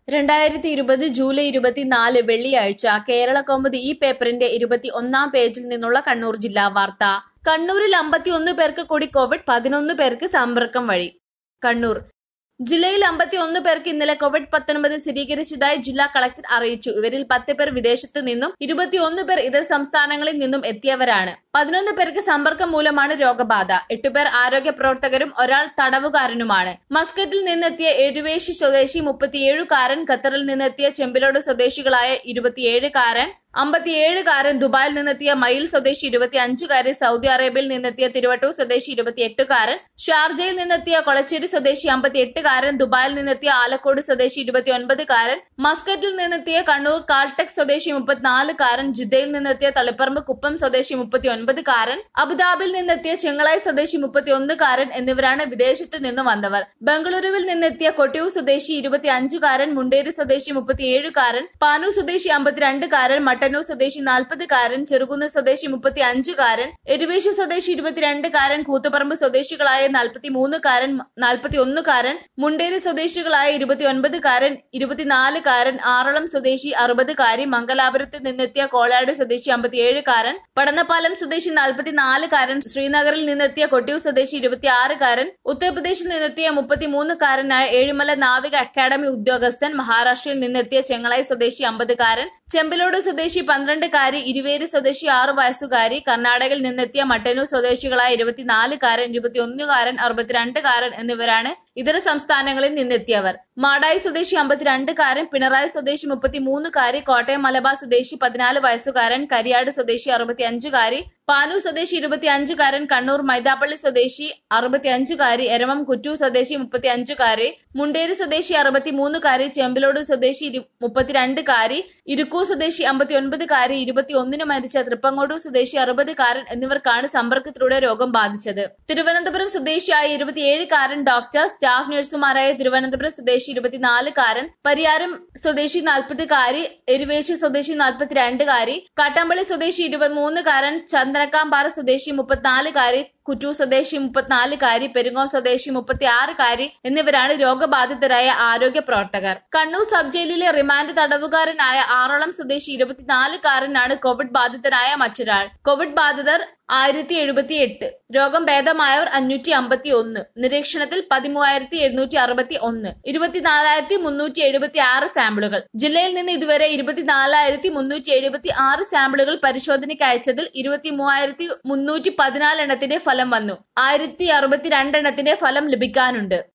രണ്ടായിരത്തി ഇരുപത് ജൂലൈ ഇരുപത്തിനാല് വെള്ളിയാഴ്ച കേരള കൗമുദി ഈ പേപ്പറിന്റെ ഇരുപത്തി ഒന്നാം പേജിൽ നിന്നുള്ള കണ്ണൂർ ജില്ലാ വാർത്ത കണ്ണൂരിൽ അമ്പത്തിയൊന്ന് പേർക്ക് കൂടി കോവിഡ് പതിനൊന്ന് പേർക്ക് സമ്പർക്കം വഴി കണ്ണൂർ ജില്ലയിൽ അമ്പത്തിയൊന്ന് പേർക്ക് ഇന്നലെ കോവിഡ് പത്തൊൻപത് സ്ഥിരീകരിച്ചതായി ജില്ലാ കളക്ടർ അറിയിച്ചു ഇവരിൽ പത്ത് പേർ വിദേശത്ത് നിന്നും ഇരുപത്തിയൊന്ന് പേർ ഇതര സംസ്ഥാനങ്ങളിൽ നിന്നും എത്തിയവരാണ് പതിനൊന്ന് പേർക്ക് സമ്പർക്കം മൂലമാണ് രോഗബാധ എട്ടുപേർ ആരോഗ്യ പ്രവർത്തകരും ഒരാൾ തടവുകാരനുമാണ് മസ്കറ്റിൽ നിന്നെത്തിയ എരുവേശി സ്വദേശി മുപ്പത്തിയേഴുകാരൻ ഖത്തറിൽ നിന്നെത്തിയ ചെമ്പിലോട് സ്വദേശികളായ ഇരുപത്തിയേഴുകാരൻ അമ്പത്തിയേഴുകാരൻ ദുബായിൽ നിന്നെത്തിയ മയിൽ സ്വദേശി ഇരുപത്തി അഞ്ചുകാരൻ സൗദി അറേബ്യയിൽ നിന്നെത്തിയ തിരുവട്ടൂർ സ്വദേശി ഇരുപത്തിയെട്ടുകാരൻ ഷാർജയിൽ നിന്നെത്തിയ കൊളച്ചേരി സ്വദേശി അമ്പത്തിയെട്ടുകാരൻ ദുബായിൽ നിന്നെത്തിയ ആലക്കോട് സ്വദേശി ഇരുപത്തിയൊൻപതുകാരൻ മസ്കറ്റിൽ നിന്നെത്തിയ കണ്ണൂർ കാൾടെക് സ്വദേശി മുപ്പത്തിനാലുകാരൻ ജിദ്ദയിൽ നിന്നെത്തിയ തളിപ്പറമ്പ് കുപ്പം സ്വദേശി മുപ്പത്തിയൊൻപതുകാരൻ അബുദാബിയിൽ നിന്നെത്തിയ ചെങ്ങളായി സ്വദേശി മുപ്പത്തിയൊന്നുകാരൻ എന്നിവരാണ് വിദേശത്ത് നിന്ന് വന്നവർ ബംഗളൂരുവിൽ നിന്നെത്തിയ കൊട്ടിയൂർ സ്വദേശി ഇരുപത്തിയഞ്ചുകാരൻ മുണ്ടേരി സ്വദേശി മുപ്പത്തിയേഴുകാരൻ പാനൂർ സ്വദേശി അമ്പത്തിരണ്ടുകാരൻ മട്ടന്നൂർ സ്വദേശി നാൽപ്പതുകാരൻ ചെറുകുന്ന് സ്വദേശി മുപ്പത്തി അഞ്ചുകാരൻ എരുവേശി സ്വദേശി ഇരുപത്തിരണ്ടുകാരൻ കൂത്തുപറമ്പ് സ്വദേശികളായ നാൽപ്പത്തിമൂന്നുകാരൻ നാൽപ്പത്തി ഒന്നുകാരൻ മുണ്ടേരി സ്വദേശികളായ ഇരുപത്തിയൊൻപതുകാരൻ ഇരുപത്തിനാലുകാരൻ ആറളം സ്വദേശി അറുപതുകാരി മംഗലാപുരത്ത് നിന്നെത്തിയ കോളാട് സ്വദേശി അമ്പത്തിയേഴുകാരൻ പടന്നപ്പാലം സ്വദേശി നാൽപ്പത്തിനാലുകാരൻ ശ്രീനഗറിൽ നിന്നെത്തിയ കൊട്ടിയൂർ സ്വദേശി ഇരുപത്തിയാറുകാരൻ ഉത്തർപ്രദേശിൽ നിന്നെത്തിയ മുപ്പത്തിമൂന്നുകാരനായ ഏഴിമല നാവിക അക്കാദമി ഉദ്യോഗസ്ഥൻ മഹാരാഷ്ട്രയിൽ നിന്നെത്തിയ ചെങ്ങളായി സ്വദേശി അമ്പതുകാരൻ ചെമ്പലോട് സ്വദേശി പന്ത്രണ്ടുകാരി ഇരുവേരി സ്വദേശി ആറു വയസ്സുകാരി കർണാടകയിൽ നിന്നെത്തിയ മട്ടന്നൂർ സ്വദേശികളായ ഇരുപത്തിനാലുകാരൻ ഇരുപത്തിയൊന്നുകാരൻ അറുപത്തിരണ്ടുകാരൻ എന്നിവരാണ് ഇതര സംസ്ഥാനങ്ങളിൽ നിന്നെത്തിയവർ മാടായി സ്വദേശി അമ്പത്തിരണ്ടുകാരൻ പിണറായി സ്വദേശി മുപ്പത്തിമൂന്നുകാരി കോട്ടയം മലബാർ സ്വദേശി പതിനാല് വയസ്സുകാരൻ കരിയാട് സ്വദേശി അറുപത്തിയഞ്ചുകാരി പാനൂർ സ്വദേശി ഇരുപത്തിയഞ്ചുകാരൻ കണ്ണൂർ മൈതാപ്പള്ളി സ്വദേശി അറുപത്തിയഞ്ചുകാരി എരമം കുറ്റൂർ സ്വദേശി മുപ്പത്തിയഞ്ചുകാരി മുണ്ടേരി സ്വദേശി അറുപത്തിമൂന്നുകാരി ചെമ്പിലോട് സ്വദേശി ഇരു- മുപ്പത്തിരണ്ടുകാരി ഇരുക്കൂർ സ്വദേശി അമ്പത്തിയൊൻപതുകാരി ഇരുപത്തിയൊന്നിന് മരിച്ച തൃപ്പങ്ങോട്ടൂർ സ്വദേശി അറുപതുകാരൻ എന്നിവർക്കാണ് സമ്പർക്കത്തിലൂടെ രോഗം ബാധിച്ചത് തിരുവനന്തപുരം സ്വദേശിയായ ഇരുപത്തിയേഴുകാരൻ ഡോക്ടർ സ്റ്റാഫ് നഴ്സുമാരായ തിരുവനന്തപുരം സ്വദേശി ഇരുപത്തിനാലുകാരൻ പരിയാരം സ്വദേശി നാൽപ്പതുകാരി എരുവേശി സ്വദേശി നാൽപ്പത്തിരണ്ടുകാരി കാട്ടാമ്പള്ളി സ്വദേശി ഇരുപത്തിമൂന്നുകാരൻ ചന്ദനക്കാമ്പാറ സ്വദേശി മുപ്പത്തിനാലുകാരി കുറ്റൂർ സ്വദേശി മുപ്പത്തിനാലുകാരി പെരുങ്ങോം സ്വദേശി മുപ്പത്തിയാറുകാരി എന്നിവരാണ് രോഗബാധിതരായ ആരോഗ്യ പ്രവർത്തകർ കണ്ണൂർ സബ് ജയിലിലെ റിമാൻഡ് തടവുകാരനായ ആറളം സ്വദേശി ഇരുപത്തിനാലുകാരനാണ് കോവിഡ് ബാധിതനായ മറ്റൊരാൾ കോവിഡ് ബാധിതർ ആയിരത്തി എഴുപത്തി എട്ട് രോഗം ഭേദമായവർ അഞ്ഞൂറ്റി അമ്പത്തി ഒന്ന് നിരീക്ഷണത്തിൽ പതിമൂവായിരത്തി എഴുന്നൂറ്റി അറുപത്തി ഒന്ന് ഇരുപത്തിനാലായിരത്തി മുന്നൂറ്റി എഴുപത്തി ആറ് സാമ്പിളുകൾ ജില്ലയിൽ നിന്ന് ഇതുവരെ ഇരുപത്തിനാലായിരത്തി മുന്നൂറ്റി എഴുപത്തി ആറ് സാമ്പിളുകൾ പരിശോധനയ്ക്ക് അയച്ചതിൽ ഇരുപത്തി മൂവായിരത്തി മുന്നൂറ്റി പതിനാല് എണ്ണത്തിന്റെ ഫലം വന്നു ആയിരത്തി അറുപത്തിരണ്ട് എണ്ണത്തിന്റെ ഫലം ലഭിക്കാനുണ്ട്